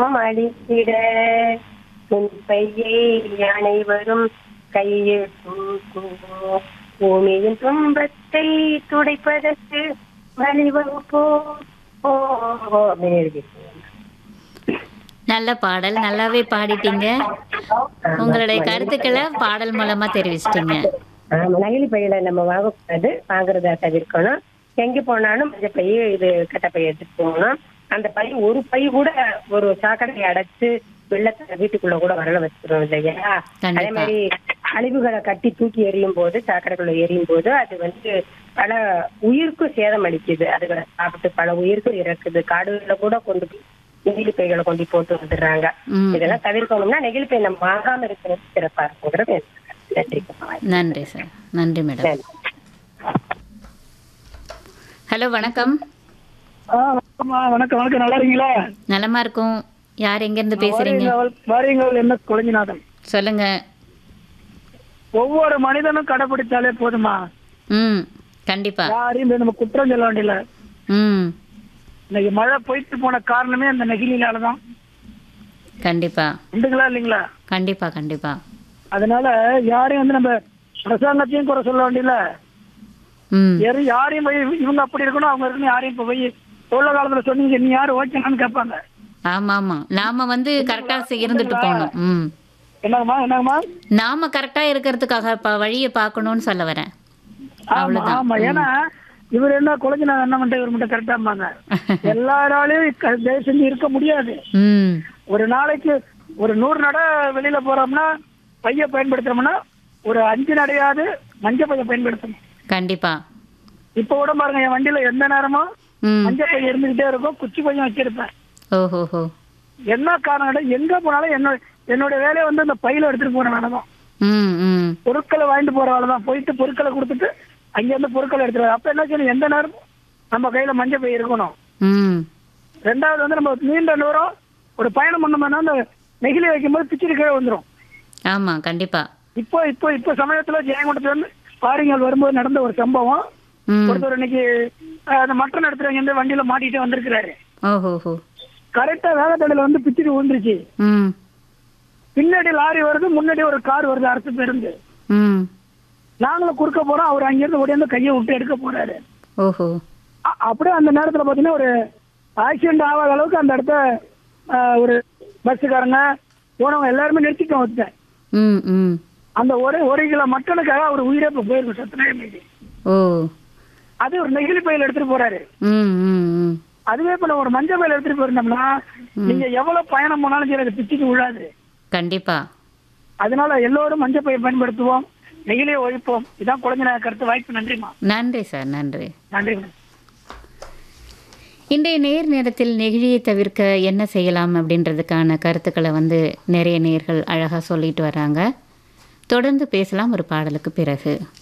துன்பம் அழித்திட உன் பையை அனைவரும் கையில் தூக்குவோம் பூமியின் துன்பத்தை துடைப்பதற்கு வழிவகுப்போ ஓ அப்படின்னு எழுதியிருக்கேன். நல்ல பாடல் நல்லாவே பாடிட்டீங்க உங்களுடைய கருத்துக்களை பாடல் மூலமா தெரிவிச்சிட்டீங்க ஆமா நகிலி பையில நம்ம வாங்கக்கூடாது வாங்குறத தவிர்க்கணும் எங்க போனாலும் மஞ்சள் பை இது கட்ட பை எடுத்துட்டு போகணும் அந்த பை ஒரு பை கூட ஒரு சாக்கடை அடைச்சு வெள்ளத்தை வீட்டுக்குள்ள கூட வரல வச்சிரும் இல்லையா கண்டிப்பா. அதே மாதிரி கழிவுகளை கட்டி தூக்கி எறியும் போது சாக்கடைக்குள்ள எறியும் போது அது வந்து பல உயிருக்கும் சேதம் அளிக்குது அதுகளை சாப்பிட்டு பல உயிருக்கும் இறக்குது காடுகளில கூட கொண்டு போய் நெகிழி பைகளை கொண்டு போட்டு வந்துடுறாங்க ம். இதெல்லாம் தவிர்க்கணும்னா நெகிழி பை நம்ம வாங்காம இருக்கிறது சிறப்பா இருக்குங்கிறது நன்றி நன்றி சார் நன்றி மேடம் நன்றி ஹலோ வணக்கம் ஆ, வணக்கம்மா வணக்கம் வணக்கம் நல்லா இருக்கீங்களா நலமா இருக்கும் யார் எங்க இருந்து பேசுறீங்க வாரியங்காவல் வாரியங்காவல் என்ன குழஞ்சிநாதன் சொல்லுங்க ஒவ்வொரு மனிதனும் கடைபிடித்தாலே போதுமா ம் கண்டிப்பா யாரையும் போய் நம்ம குற்றம் சொல்ல வேண்டியல ம் இன்னைக்கு மழை பொய்த்து போன காரணமே அந்த நெகிழினால தான் கண்டிப்பா உண்டுங்களா இல்லைங்களா கண்டிப்பா கண்டிப்பா அதனால யாரையும் வந்து நம்ம அரசாங்கத்தையும் குறை சொல்ல வேண்டியல ம் யாரும் யாரையும் போய் இவங்க அப்படி இருக்கணும் அவங்க இருக்கணும் யாரையும் இப்போ போய் உள்ள காலத்துல சொன்னீங்க நீ யாரு ஓகேனான்னு கேட்பாங்க ஆமா ஆமா நாம வந்து கரெக்டா இருந்துட்டு போகணும் ம் என்னங்கம்மா என்னங்கம்மா நாம கரெக்டா இருக்கிறதுக்காக ப- வழியை பார்க்கணும்னு சொல்ல வரேன் ஆமா அவ்வளவுதான். ஆமா ஏன்னா இவர் என்ன குழந்தைநாதன் என்ன மட்டும் இவர் மட்டும் கரெக்டாம்பாங்க எல்லாராலையும் க- தயவு செஞ்சு இருக்க முடியாது ம் ஒரு நாளைக்கு ஒரு நூறு நடை வெளியில போறோம்னா பைய பயன்படுத்துறோம்னா ஒரு அஞ்சு நடையாவது மஞ்சள் பைய பயன்படுத்தணும் கண்டிப்பா இப்ப கூட பாருங்க என் வண்டியில எந்த நேரமும் ம் மஞ்சள் பை இருந்துகிட்டே இருக்கும் குச்சி பையன் வச்சிருப்பேன் ஓஹோஹோ என்ன காரணம் எங்க போனாலும் என்னோட என்னோட வேலையை வந்து அந்த பையில எடுத்துட்டு போற வேலை தான் ம் ம் பொருட்களை வாங்கிட்டு போற வேலை தான் போயிட்டு பொருட்களை கொடுத்துட்டு அங்க இருந்து பொருட்களை எடுத்துட்டு வர. அப்ப என்ன செய்யணும் எந்த நேரமும் நம்ம கையில மஞ்சள் பை இருக்கணும் ம் ரெண்டாவது வந்து நம்ம நீண்ட தூரம் ஒரு பயணம் பண்ணோம்னா அந்த நெகிழி வைக்கும்போது பிச்சுட்டு கீழே வந்துரும் ஆமா கண்டிப்பா இப்போ இப்போ இப்போ சமயத்துல ஜெயங்கொண்டத்துல இருந்து பாரிங்கள் வரும்போது நடந்த ஒரு சம்பவம் ம் ஒருத்தர் இன்னைக்கு அஹ், அந்த மட்டன் எடுத்துட்டு இருந்து வண்டியில மாட்டிட்டு வந்திருக்கிறாரு ஓஹோஹோ கரெக்டா வேகத்தடையில வந்து பிச்சுட்டு விழுந்துருச்சு ம் பின்னாடி லாரி வருது முன்னாடி ஒரு கார் வருது அரசு பேருந்து ம் நாங்களும் குறுக்க போறோம் அவர் அங்கிருந்து ஓடியாந்து கையை விட்டு எடுக்க போறாரு ஓஹோ அ- அப்படியே அந்த நேரத்துல பாத்தீங்கன்னா ஒரு ஆக்சிடென்ட் ஆகாத அளவுக்கு அந்த இடத்த அஹ், ஒரு பஸ்ஸுக்காரங்க போனவங்க எல்லாருமே நிறுத்திட்டோம் வச்சுட்டேன் ம் ம் அந்த ஒரு ஒரு கிலோ மட்டனுக்காக அவர் உயிரே இப்ப போயிருக்கு சத்துணை மீதி ஓ அது ஒரு நெகிழி பையில எடுத்துட்டு போறாரு ம் ம் ம் அதுவே இப்ப நம்ம ஒரு மஞ்சள் பையில எடுத்துட்டு போயிருந்தோம்னா நீங்க எவ்வளவு பயணம் போனாலும் சரி அது பிச்சுக்கு விழாது கண்டிப்பா அதனால எல்லோரும் மஞ்சள் பையை பயன்படுத்துவோம் நெகிழியை ஒழிப்போம் இதான் குழந்தை கருத்து வாய்ப்பு நன்றிமா நன்றி சார் நன்றி நன்றி இன்றைய நேர் நேரத்தில் நெகிழியை தவிர்க்க என்ன செய்யலாம் அப்படின்றதுக்கான கருத்துக்களை வந்து நிறைய நேர்கள் அழகாக சொல்லிட்டு வராங்க தொடர்ந்து பேசலாம் ஒரு பாடலுக்கு பிறகு